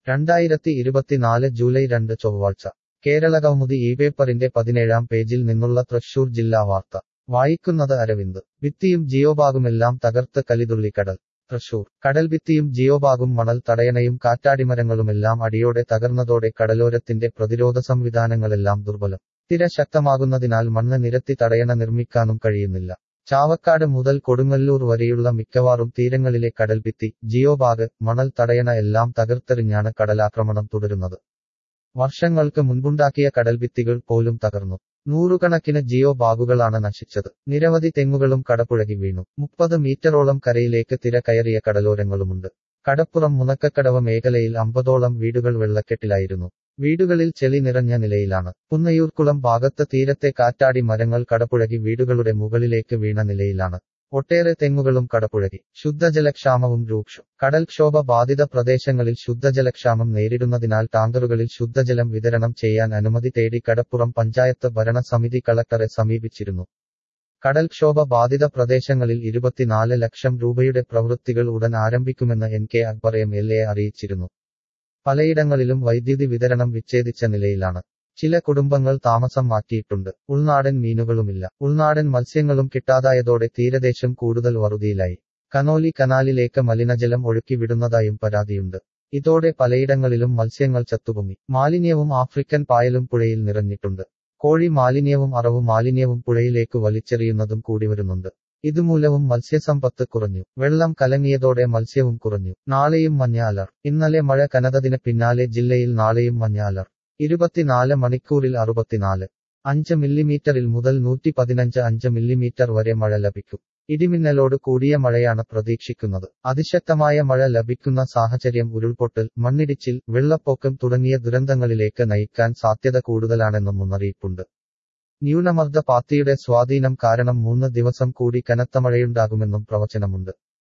രണ്ടായിരത്തി ഇരുപത്തിനാല് ജൂലൈ രണ്ട് ചൊവ്വാഴ്ച കേരളകൗമുദി ഈ പേപ്പറിന്റെ പതിനേഴാം പേജിൽ നിന്നുള്ള തൃശൂർ ജില്ലാ വാർത്ത വായിക്കുന്നത് അരവിന്ദ് ഭിത്തിയും ജിയോബാഗുമെല്ലാം തകർത്ത് കലിതുള്ളി കടൽ തൃശൂർ കടൽഭിത്തിയും ജിയോബാഗും മണൽ തടയണയും കാറ്റാടിമരങ്ങളുമെല്ലാം അടിയോടെ തകർന്നതോടെ കടലോരത്തിന്റെ പ്രതിരോധ സംവിധാനങ്ങളെല്ലാം ദുർബലം തിര ശക്തമാകുന്നതിനാൽ മണ്ണ് നിരത്തി തടയണ നിർമ്മിക്കാനും കഴിയുന്നില്ല ചാവക്കാട് മുതൽ കൊടുങ്ങല്ലൂർ വരെയുള്ള മിക്കവാറും തീരങ്ങളിലെ കടൽഭിത്തി ജിയോബാഗ് മണൽ തടയണ എല്ലാം തകർത്തെറിഞ്ഞാണ് കടലാക്രമണം തുടരുന്നത് വർഷങ്ങൾക്ക് മുൻപുണ്ടാക്കിയ കടൽഭിത്തികൾ പോലും തകർന്നു നൂറുകണക്കിന് ജിയോ ബാഗുകളാണ് നശിച്ചത് നിരവധി തെങ്ങുകളും കടപുഴകി വീണു മുപ്പത് മീറ്ററോളം കരയിലേക്ക് തിര കയറിയ കടലോരങ്ങളുമുണ്ട് കടപ്പുറം മുനക്കക്കടവ് മേഖലയിൽ അമ്പതോളം വീടുകൾ വെള്ളക്കെട്ടിലായിരുന്നു വീടുകളിൽ ചെളി നിറഞ്ഞ നിലയിലാണ് പുന്നയൂർക്കുളം ഭാഗത്ത് തീരത്തെ കാറ്റാടി മരങ്ങൾ കടപുഴകി വീടുകളുടെ മുകളിലേക്ക് വീണ നിലയിലാണ് ഒട്ടേറെ തെങ്ങുകളും കടപുഴകി ശുദ്ധജലക്ഷാമവും രൂക്ഷം കടൽക്ഷോഭ ബാധിത പ്രദേശങ്ങളിൽ ശുദ്ധജലക്ഷാമം നേരിടുന്നതിനാൽ ടാങ്കറുകളിൽ ശുദ്ധജലം വിതരണം ചെയ്യാൻ അനുമതി തേടി കടപ്പുറം പഞ്ചായത്ത് ഭരണസമിതി കളക്ടറെ സമീപിച്ചിരുന്നു കടൽക്ഷോഭ ബാധിത പ്രദേശങ്ങളിൽ ഇരുപത്തിനാല് ലക്ഷം രൂപയുടെ പ്രവൃത്തികൾ ഉടൻ ആരംഭിക്കുമെന്ന് N K Akbar M L A അറിയിച്ചിരുന്നു പലയിടങ്ങളിലും വൈദ്യുതി വിതരണം വിച്ഛേദിച്ച നിലയിലാണ് ചില കുടുംബങ്ങൾ താമസം മാറ്റിയിട്ടുണ്ട് ഉൾനാടൻ മീനുകളുമില്ല ഉൾനാടൻ മത്സ്യങ്ങളും കിട്ടാതായതോടെ തീരദേശം കൂടുതൽ വറുതിയിലായി കനോലി കനാലിലേക്ക് മലിനജലം ഒഴുക്കി വിടുന്നതായും പരാതിയുണ്ട് ഇതോടെ പലയിടങ്ങളിലും മത്സ്യങ്ങൾ ചത്തുപൊങ്ങി മാലിന്യവും ആഫ്രിക്കൻ പായലും പുഴയിൽ നിറഞ്ഞിട്ടുണ്ട് കോഴി മാലിന്യവും അറവു മാലിന്യവും പുഴയിലേക്ക് വലിച്ചെറിയുന്നതും കൂടി വരുന്നുണ്ട് ഇതുമൂലവും മത്സ്യസമ്പത്ത് കുറഞ്ഞു വെള്ളം കലങ്ങിയതോടെ മത്സ്യവും കുറഞ്ഞു നാളെയും മഞ്ഞ അലർ ഇന്നലെ മഴ കനതതിന് പിന്നാലെ ജില്ലയിൽ നാളെയും മഞ്ഞ അലർ ഇരുപത്തിനാല് മണിക്കൂറിൽ അറുപത്തിനാല് അഞ്ച് മില്ലിമീറ്ററിൽ മുതൽ നൂറ്റി പതിനഞ്ച് അഞ്ച് മില്ലിമീറ്റർ വരെ മഴ ലഭിക്കും ഇടിമിന്നലോട് കൂടിയ മഴയാണ് പ്രതീക്ഷിക്കുന്നത് അതിശക്തമായ മഴ ലഭിക്കുന്ന സാഹചര്യം ഉരുൾപൊട്ടൽ മണ്ണിടിച്ചിൽ വെള്ളപ്പൊക്കം തുടങ്ങിയ ദുരന്തങ്ങളിലേക്ക് നയിക്കാൻ സാധ്യത കൂടുതലാണെന്നും മുന്നറിയിപ്പുണ്ട് ന്യൂനമർദ്ദ പാത്തിയുടെ സ്വാധീനം കാരണം മൂന്ന് ദിവസം കൂടി കനത്ത മഴയുണ്ടാകുമെന്നും പ്രവചനമുണ്ട്